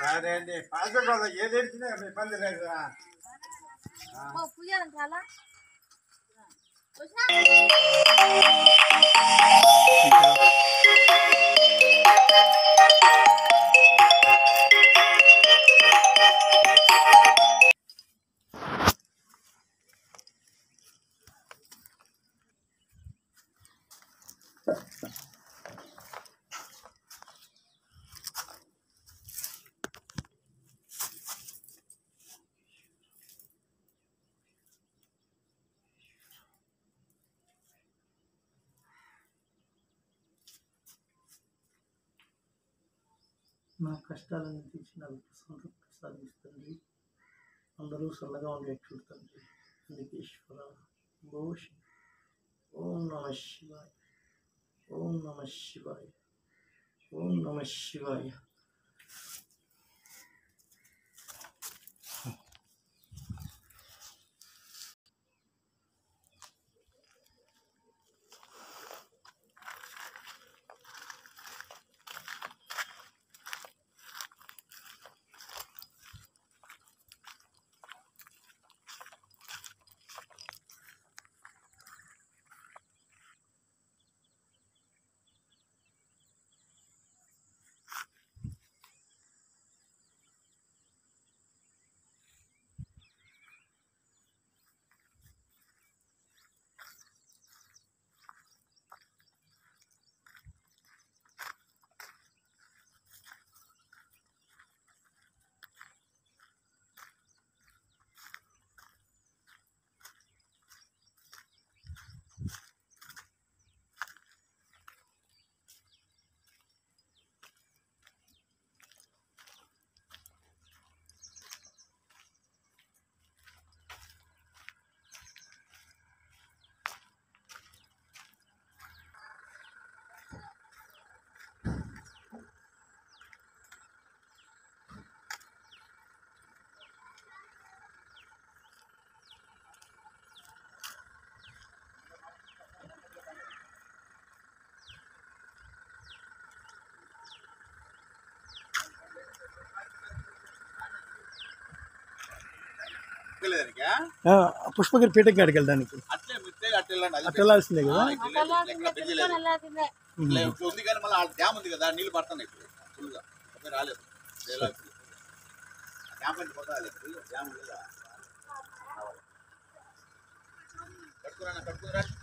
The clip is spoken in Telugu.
సరే అండి పాసుకోవాలి ఏది ఇచ్చినా మీ ఇబ్బంది లేదు ఓ పూజలు చాలా నా కష్టాలను తీర్చి నాకు ప్రశాంతత ప్రసాదిస్తుంది అందరూ సన్నగా ఉండే చూడండి అందుకే ఈశ్వర ఘోష్ ఓం నమ శివాయ ఓం నమ శివాయ ఓం నమ శివాయ పుష్పగిరి పీఠకి కాడికి వెళ్ళడానికి అట్లే మిత్తే అట్లే అది అట్లా వెళ్ళాల్సిందే కదా వెళ్ళాల్సిందే ఇట్లా ఇప్పుడు ఉంది కానీ మళ్ళీ డ్యామ్ ఉంది కదా నీళ్ళు పడుతున్నాయి ఇప్పుడు ఫుల్గా అదే రాలేదు లేదు ఇప్పుడు. ఆ డ్యామ్ అంటే పోతా ఇప్పుడు డ్యామ్ ఉంది కదా రావాలి. కట్టుకురా కట్టుకురా